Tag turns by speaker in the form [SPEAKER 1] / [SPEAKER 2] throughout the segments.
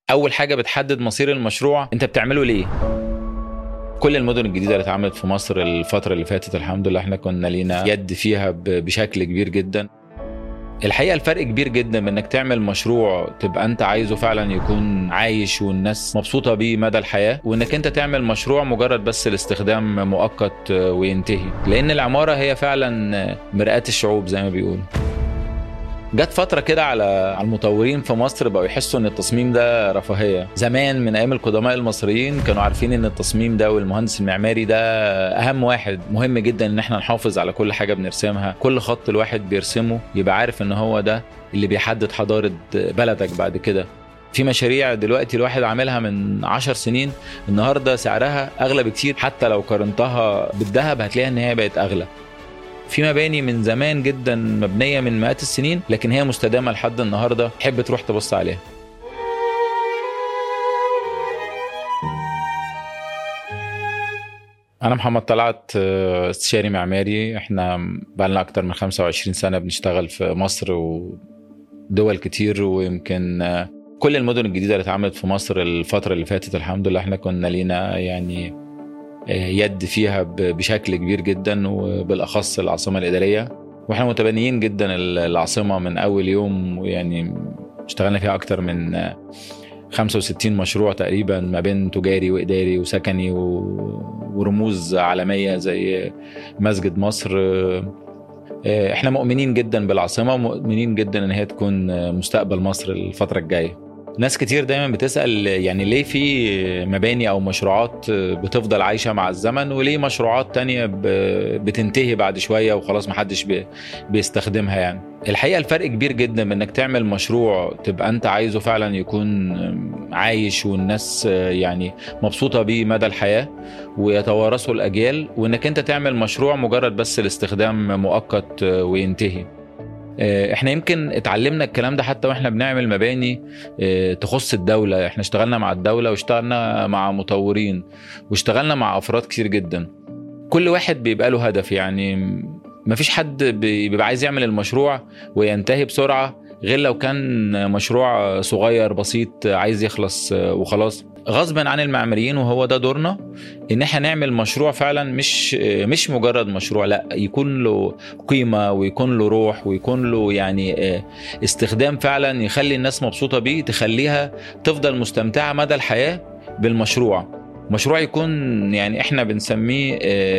[SPEAKER 1] اول حاجه بتحدد مصير المشروع انت بتعمله ليه كل المدن الجديده اللي اتعملت في مصر الفتره اللي فاتت الحمد لله احنا كنا لينا يد فيها ب- بشكل كبير جدا الحقيقه الفرق كبير جدا بانك تعمل مشروع تبقى انت عايزه فعلا يكون عايش والناس مبسوطه بيه مدى الحياه وانك انت تعمل مشروع مجرد بس الاستخدام مؤقت وينتهي لان العماره هي فعلا مرآة الشعوب زي ما بيقولوا جت فترة كده على على المطورين في مصر بقوا يحسوا ان التصميم ده رفاهية، زمان من ايام القدماء المصريين كانوا عارفين ان التصميم ده والمهندس المعماري ده اهم واحد، مهم جدا ان احنا نحافظ على كل حاجة بنرسمها، كل خط الواحد بيرسمه يبقى عارف ان هو ده اللي بيحدد حضارة بلدك بعد كده. في مشاريع دلوقتي الواحد عاملها من عشر سنين النهارده سعرها اغلى بكتير حتى لو قارنتها بالذهب هتلاقيها ان هي بقت اغلى. في مباني من زمان جدا مبنيه من مئات السنين لكن هي مستدامه لحد النهارده تحب تروح تبص عليها انا محمد طلعت آه، استشاري معماري احنا بقالنا اكتر من 25 سنه بنشتغل في مصر ودول كتير ويمكن آه، كل المدن الجديده اللي اتعملت في مصر الفتره اللي فاتت الحمد لله احنا كنا لينا يعني يد فيها ب- بشكل كبير جدا وبالاخص العاصمه الاداريه واحنا متبنيين جدا العاصمه من اول يوم ويعني اشتغلنا فيها اكتر من 65 مشروع تقريبا ما بين تجاري واداري وسكني و- ورموز عالميه زي مسجد مصر احنا مؤمنين جدا بالعاصمه ومؤمنين جدا ان هي تكون مستقبل مصر الفتره الجايه ناس كتير دايما بتسأل يعني ليه في مباني أو مشروعات بتفضل عايشة مع الزمن وليه مشروعات تانية ب- بتنتهي بعد شوية وخلاص محدش بي- بيستخدمها يعني الحقيقة الفرق كبير جدا بانك تعمل مشروع تبقى انت عايزه فعلا يكون عايش والناس يعني مبسوطة بيه مدى الحياة ويتوارثه الأجيال وانك انت تعمل مشروع مجرد بس الاستخدام مؤقت وينتهي آه، احنا يمكن اتعلمنا الكلام ده حتى واحنا بنعمل مباني آه، تخص الدولة احنا اشتغلنا مع الدولة واشتغلنا مع مطورين واشتغلنا مع افراد كتير جدا كل واحد بيبقى له هدف يعني مفيش حد بي- بيبقى عايز يعمل المشروع وينتهي بسرعة غير لو كان مشروع صغير بسيط عايز يخلص آه، وخلاص غصبا عن المعماريين وهو ده دورنا ان احنا نعمل مشروع فعلا مش آه، مش مجرد مشروع لا يكون له قيمه ويكون له روح ويكون له يعني آه، استخدام فعلا يخلي الناس مبسوطه بيه تخليها تفضل مستمتعه مدى الحياه بالمشروع مشروع يكون يعني احنا بنسميه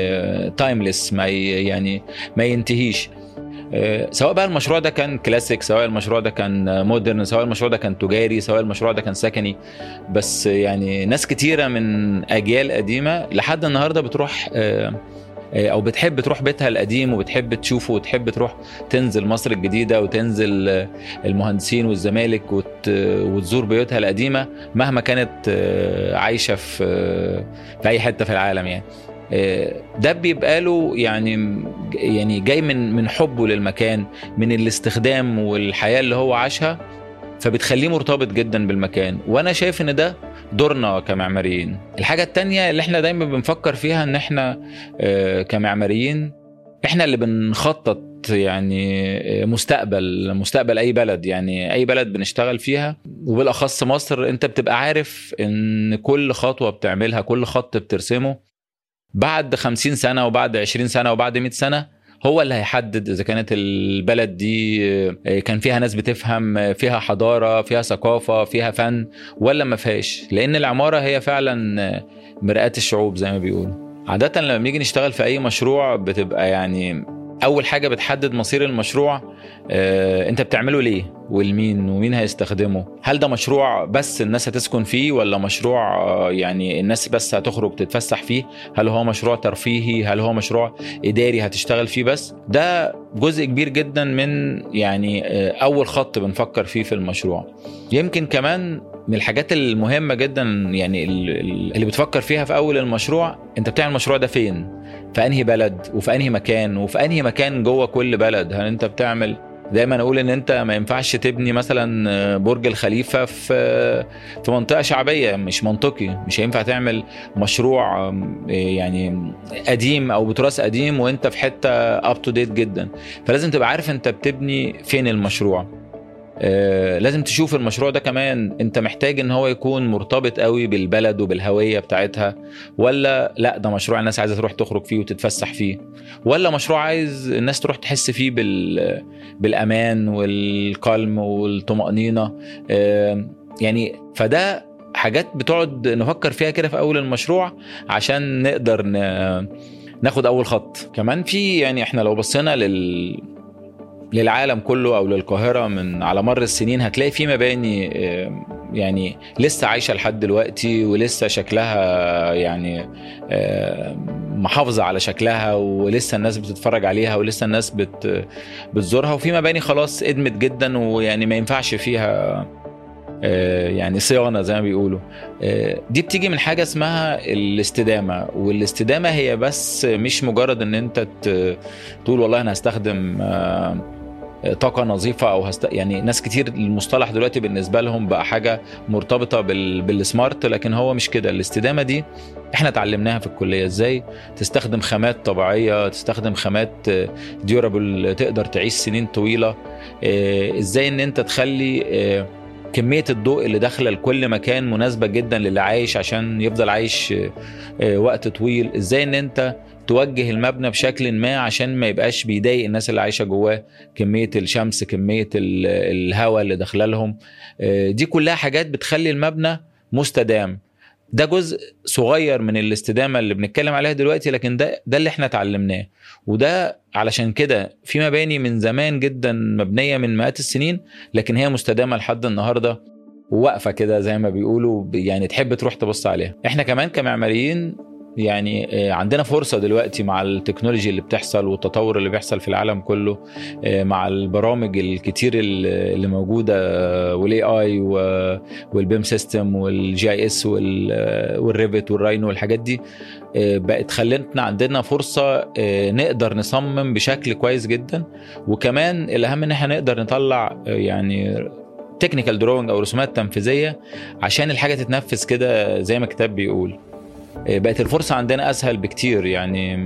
[SPEAKER 1] تايمليس ما ي- يعني ما ينتهيش آه، سواء بقى المشروع ده كان كلاسيك سواء المشروع ده كان مودرن سواء المشروع ده كان تجاري سواء المشروع ده كان سكني بس يعني ناس كتيره من اجيال قديمه لحد النهارده بتروح آه، او بتحب تروح بيتها القديم وبتحب تشوفه وتحب تروح تنزل مصر الجديده وتنزل آه، المهندسين والزمالك وت- وتزور بيوتها القديمه مهما كانت آه، عايشه في آه، في اي حته في العالم يعني آه، ده بيبقى له يعني يعني جاي من من حبه للمكان من الاستخدام والحياه اللي هو عاشها فبتخليه مرتبط جدا بالمكان وانا شايف ان ده دورنا كمعماريين الحاجه التانية اللي احنا دايما بنفكر فيها ان احنا آه، كمعماريين احنا اللي بنخطط يعني آه، مستقبل مستقبل اي بلد يعني اي بلد بنشتغل فيها وبالاخص مصر انت بتبقى عارف ان كل خطوه بتعملها كل خط بترسمه بعد 50 سنه وبعد 20 سنه وبعد 100 سنه هو اللي هيحدد اذا كانت البلد دي آه، كان فيها ناس بتفهم آه، فيها حضاره فيها ثقافه فيها فن ولا ما فيهاش لان العماره هي فعلا آه، مرآة الشعوب زي ما بيقولوا عادة لما بنيجي نشتغل في أي مشروع بتبقى يعني أول حاجة بتحدد مصير المشروع آه، أنت بتعمله ليه والمين ومين هيستخدمه هل ده مشروع بس الناس هتسكن فيه ولا مشروع آه، يعني الناس بس هتخرج تتفسح فيه هل هو مشروع ترفيهي هل هو مشروع إداري هتشتغل فيه بس ده جزء كبير جدا من يعني آه، أول خط بنفكر فيه في المشروع يمكن كمان من الحاجات المهمة جدا يعني ال- ال- اللي بتفكر فيها في أول المشروع أنت بتعمل المشروع ده فين؟ في أنهي بلد؟ وفي أنهي مكان؟ وفي أنهي مكان جوه كل بلد؟ هل أنت بتعمل دايما اقول ان انت ما ينفعش تبني مثلا برج الخليفه في في منطقه شعبيه مش منطقي مش هينفع تعمل مشروع يعني قديم او بتراث قديم وانت في حته اب تو ديت جدا فلازم تبقى عارف انت بتبني فين المشروع آه، لازم تشوف المشروع ده كمان انت محتاج ان هو يكون مرتبط قوي بالبلد وبالهويه بتاعتها ولا لا ده مشروع الناس عايزه تروح تخرج فيه وتتفسح فيه ولا مشروع عايز الناس تروح تحس فيه بال بالامان والقلم والطمانينه آه، يعني فده حاجات بتقعد نفكر فيها كده في اول المشروع عشان نقدر ن... ناخد اول خط كمان في يعني احنا لو بصينا لل للعالم كله او للقاهره من على مر السنين هتلاقي في مباني آه، يعني لسه عايشه لحد دلوقتي ولسه شكلها يعني آه، محافظه على شكلها ولسه الناس بتتفرج عليها ولسه الناس بت بتزورها وفي مباني خلاص ادمت جدا ويعني ما ينفعش فيها آه، يعني صيانه زي ما بيقولوا آه، دي بتيجي من حاجه اسمها الاستدامه والاستدامه هي بس مش مجرد ان انت تقول والله انا هستخدم آه، طاقة نظيفة أو هست... يعني ناس كتير المصطلح دلوقتي بالنسبة لهم بقى حاجة مرتبطة بال... بالسمارت لكن هو مش كده الاستدامة دي احنا اتعلمناها في الكلية ازاي تستخدم خامات طبيعية تستخدم خامات ديورابل تقدر تعيش سنين طويلة ازاي ان انت تخلي كميه الضوء اللي داخله لكل مكان مناسبه جدا للي عايش عشان يفضل عايش آه، وقت طويل ازاي ان انت توجه المبنى بشكل ما عشان ما يبقاش بيضايق الناس اللي عايشه جواه كميه الشمس كميه الهواء اللي داخله لهم آه، دي كلها حاجات بتخلي المبنى مستدام ده جزء صغير من الاستدامه اللي بنتكلم عليها دلوقتي لكن ده ده اللي احنا اتعلمناه وده علشان كده في مباني من زمان جدا مبنيه من مئات السنين لكن هي مستدامه لحد النهارده وواقفه كده زي ما بيقولوا يعني تحب تروح تبص عليها احنا كمان كمعماريين يعني آه، عندنا فرصه دلوقتي مع التكنولوجي اللي بتحصل والتطور اللي بيحصل في العالم كله آه، مع البرامج الكتير اللي موجوده آه، والاي اي والبيم سيستم والجي اي اس والريفت والراينو والحاجات دي بقت خلتنا عندنا فرصه نقدر نصمم بشكل كويس جدا وكمان الاهم ان احنا نقدر نطلع يعني تكنيكال دروينج او رسومات تنفيذيه عشان الحاجه تتنفذ كده زي ما الكتاب بيقول آه، بقت الفرصه عندنا اسهل بكتير يعني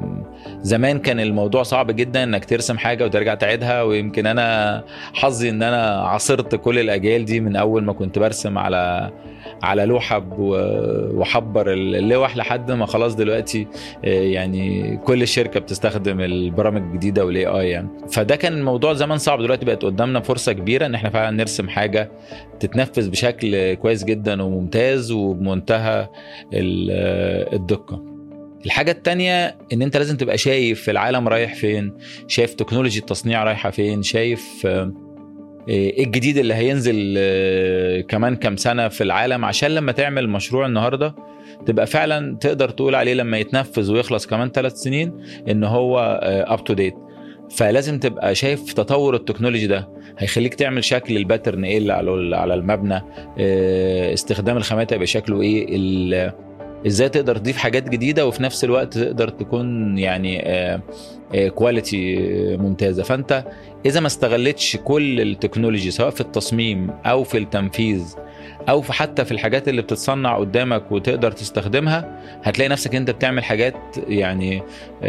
[SPEAKER 1] زمان كان الموضوع صعب جدا انك ترسم حاجه وترجع تعيدها ويمكن انا حظي ان انا عاصرت كل الاجيال دي من اول ما كنت برسم على على لوحه وحبر اللوح لحد ما خلاص دلوقتي آه، يعني كل الشركه بتستخدم البرامج الجديده والاي اي يعني فده كان الموضوع زمان صعب دلوقتي بقت قدامنا فرصه كبيره ان احنا فعلا نرسم حاجه تتنفذ بشكل كويس جدا وممتاز وبمنتهى الدقه الحاجة التانية ان انت لازم تبقى شايف العالم رايح فين شايف تكنولوجي التصنيع رايحة فين شايف آه، ايه الجديد اللي هينزل آه، كمان كام سنه في العالم عشان لما تعمل مشروع النهارده تبقى فعلا تقدر تقول عليه لما يتنفذ ويخلص كمان ثلاث سنين ان هو اب تو ديت فلازم تبقى شايف تطور التكنولوجي ده هيخليك تعمل شكل الباترن ايه اللي على المبنى آه، استخدام الخامات هيبقى شكله ايه ازاي تقدر تضيف حاجات جديده وفي نفس الوقت تقدر تكون يعني كواليتي آه، آه، ممتازه فانت اذا ما استغلتش كل التكنولوجي سواء في التصميم او في التنفيذ او في حتى في الحاجات اللي بتتصنع قدامك وتقدر تستخدمها هتلاقي نفسك انت بتعمل حاجات يعني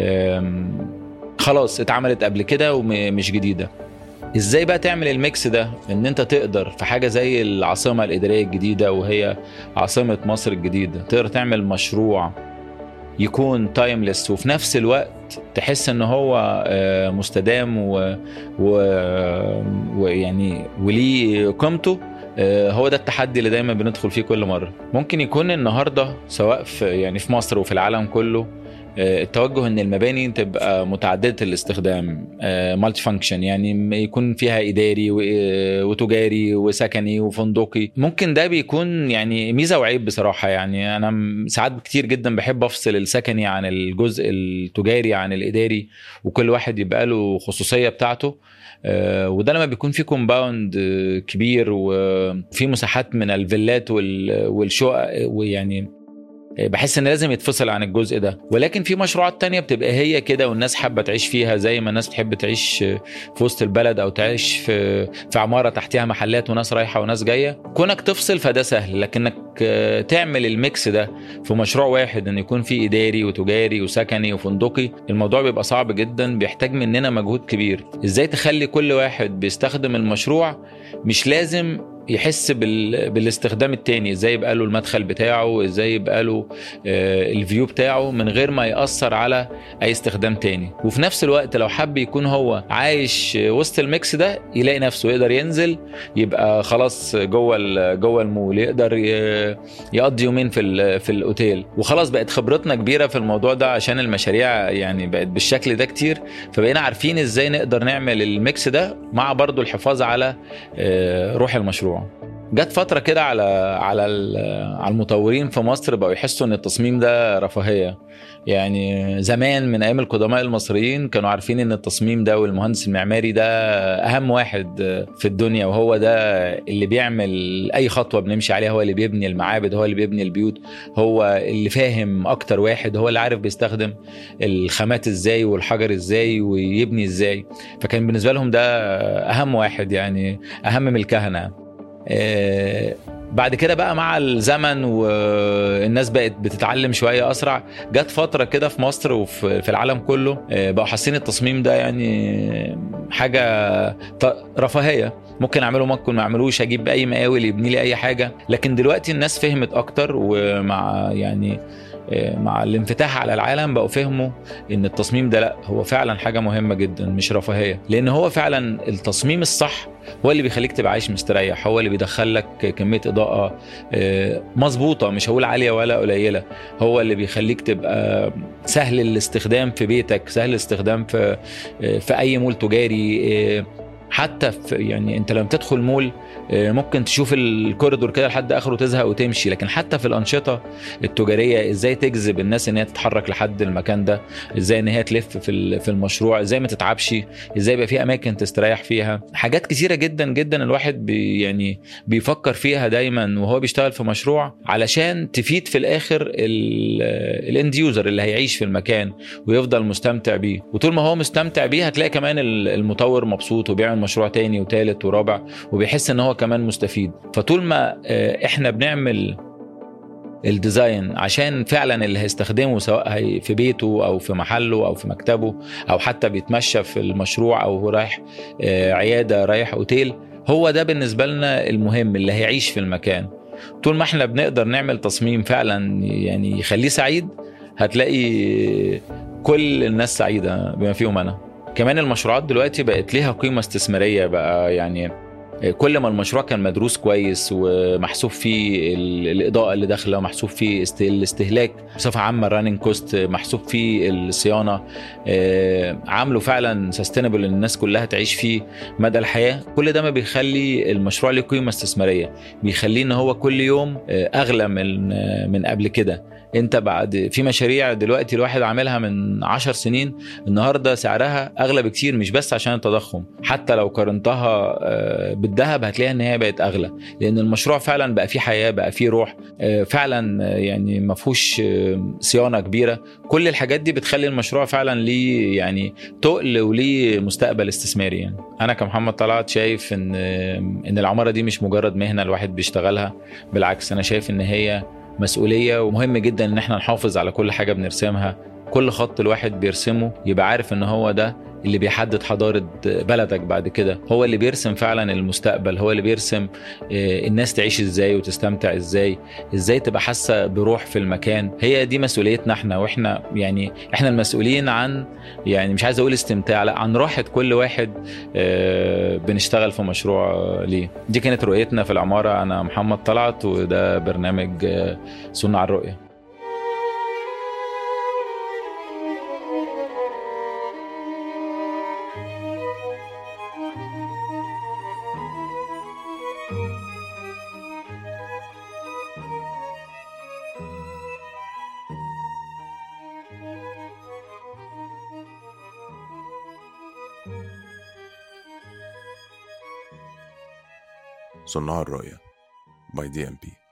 [SPEAKER 1] خلاص اتعملت قبل كده ومش جديده ازاي بقى تعمل الميكس ده ان انت تقدر في حاجه زي العاصمه الاداريه الجديده وهي عاصمه مصر الجديده تقدر تعمل مشروع يكون تايمليس وفي نفس الوقت تحس ان هو آه، مستدام ويعني وليه قيمته آه، هو ده التحدي اللي دايما بندخل فيه كل مره ممكن يكون النهارده سواء في يعني في مصر وفي العالم كله آه، التوجه ان المباني تبقى متعدده الاستخدام مالتي فانكشن يعني يكون فيها اداري آه، وتجاري وسكني وفندقي ممكن ده بيكون يعني ميزه وعيب بصراحه يعني انا ساعات كتير جدا بحب افصل السكني عن الجزء التجاري عن الاداري وكل واحد يبقى له خصوصيه بتاعته آه، وده لما بيكون في كومباوند كبير وفي مساحات من الفيلات والشقق ويعني بحس ان لازم يتفصل عن الجزء ده ولكن في مشروعات تانية بتبقى هي كده والناس حابه تعيش فيها زي ما الناس بتحب تعيش في وسط البلد او تعيش في في عماره تحتها محلات وناس رايحه وناس جايه كونك تفصل فده سهل لكنك تعمل الميكس ده في مشروع واحد ان يكون فيه اداري وتجاري وسكني وفندقي الموضوع بيبقى صعب جدا بيحتاج مننا مجهود كبير ازاي تخلي كل واحد بيستخدم المشروع مش لازم يحس بال... بالاستخدام التاني ازاي يبقى له المدخل بتاعه ازاي يبقى له آه الفيو بتاعه من غير ما ياثر على اي استخدام تاني وفي نفس الوقت لو حب يكون هو عايش وسط الميكس ده يلاقي نفسه يقدر ينزل يبقى خلاص جوه ال... جوه المول يقدر ي... يقضي يومين في ال... في الاوتيل وخلاص بقت خبرتنا كبيره في الموضوع ده عشان المشاريع يعني بقت بالشكل ده كتير فبقينا عارفين ازاي نقدر نعمل الميكس ده مع برضو الحفاظ على آه روح المشروع جت فتره كده على على على المطورين في مصر بقوا يحسوا ان التصميم ده رفاهيه يعني زمان من ايام القدماء المصريين كانوا عارفين ان التصميم ده والمهندس المعماري ده اهم واحد في الدنيا وهو ده اللي بيعمل اي خطوه بنمشي عليها هو اللي بيبني المعابد هو اللي بيبني البيوت هو اللي فاهم اكتر واحد هو اللي عارف بيستخدم الخامات ازاي والحجر ازاي ويبني ازاي فكان بالنسبه لهم ده اهم واحد يعني اهم من الكهنه بعد كده بقى مع الزمن والناس بقت بتتعلم شويه اسرع جت فتره كده في مصر وفي العالم كله بقوا حاسين التصميم ده يعني حاجه رفاهيه ممكن اعمله ممكن ما اعملوش اجيب اي مقاول يبني لي اي حاجه لكن دلوقتي الناس فهمت اكتر ومع يعني مع الانفتاح على العالم بقوا فهموا ان التصميم ده لا هو فعلا حاجه مهمه جدا مش رفاهيه لان هو فعلا التصميم الصح هو اللي بيخليك تبقى عايش مستريح هو اللي بيدخل لك كميه اضاءه مظبوطه مش هقول عاليه ولا قليله هو اللي بيخليك تبقى سهل الاستخدام في بيتك سهل الاستخدام في في اي مول تجاري حتى في يعني انت لما تدخل مول ممكن تشوف الكوريدور كده لحد اخره تزهق وتمشي لكن حتى في الانشطه التجاريه ازاي تجذب الناس ان هي تتحرك لحد المكان ده ازاي ان هي تلف في في المشروع ازاي ما تتعبش ازاي يبقى في اماكن تستريح فيها حاجات كتيره جدا جدا الواحد بي يعني بيفكر فيها دايما وهو بيشتغل في مشروع علشان تفيد في الاخر الاند يوزر اللي هيعيش في المكان ويفضل مستمتع بيه وطول ما هو مستمتع بيه هتلاقي كمان المطور مبسوط وبيعمل مشروع تاني وتالت ورابع وبيحس ان هو كمان مستفيد فطول ما احنا بنعمل الديزاين عشان فعلا اللي هيستخدمه سواء في بيته او في محله او في مكتبه او حتى بيتمشى في المشروع او هو رايح عياده رايح اوتيل هو ده بالنسبه لنا المهم اللي هيعيش في المكان طول ما احنا بنقدر نعمل تصميم فعلا يعني يخليه سعيد هتلاقي كل الناس سعيده بما فيهم انا كمان المشروعات دلوقتي بقت ليها قيمه استثماريه بقى يعني كل ما المشروع كان مدروس كويس ومحسوب فيه الاضاءه اللي داخله ومحسوب فيه الاستهلاك بصفه عامه الراننج كوست محسوب فيه الصيانه عامله فعلا سستينبل ان الناس كلها تعيش فيه مدى الحياه كل ده ما بيخلي المشروع له قيمه استثماريه بيخليه ان هو كل يوم اغلى من من قبل كده انت بعد في مشاريع دلوقتي الواحد عاملها من عشر سنين النهارده سعرها اغلى بكتير مش بس عشان التضخم حتى لو قارنتها بالذهب هتلاقيها ان هي بقت اغلى لان المشروع فعلا بقى فيه حياه بقى فيه روح فعلا يعني ما فيهوش صيانه كبيره كل الحاجات دي بتخلي المشروع فعلا ليه يعني تقل وليه مستقبل استثماري يعني انا كمحمد طلعت شايف ان ان العماره دي مش مجرد مهنه الواحد بيشتغلها بالعكس انا شايف ان هي مسؤوليه ومهم جدا ان احنا نحافظ على كل حاجه بنرسمها كل خط الواحد بيرسمه يبقى عارف ان هو ده اللي بيحدد حضارة بلدك بعد كده هو اللي بيرسم فعلا المستقبل هو اللي بيرسم الناس تعيش ازاي وتستمتع ازاي ازاي تبقى حاسة بروح في المكان هي دي مسؤوليتنا احنا واحنا يعني احنا المسؤولين عن يعني مش عايز اقول استمتاع لا عن راحة كل واحد بنشتغل في مشروع ليه دي كانت رؤيتنا في العمارة انا محمد طلعت وده برنامج صناع الرؤية
[SPEAKER 2] صناع الرؤية باي دي ام بي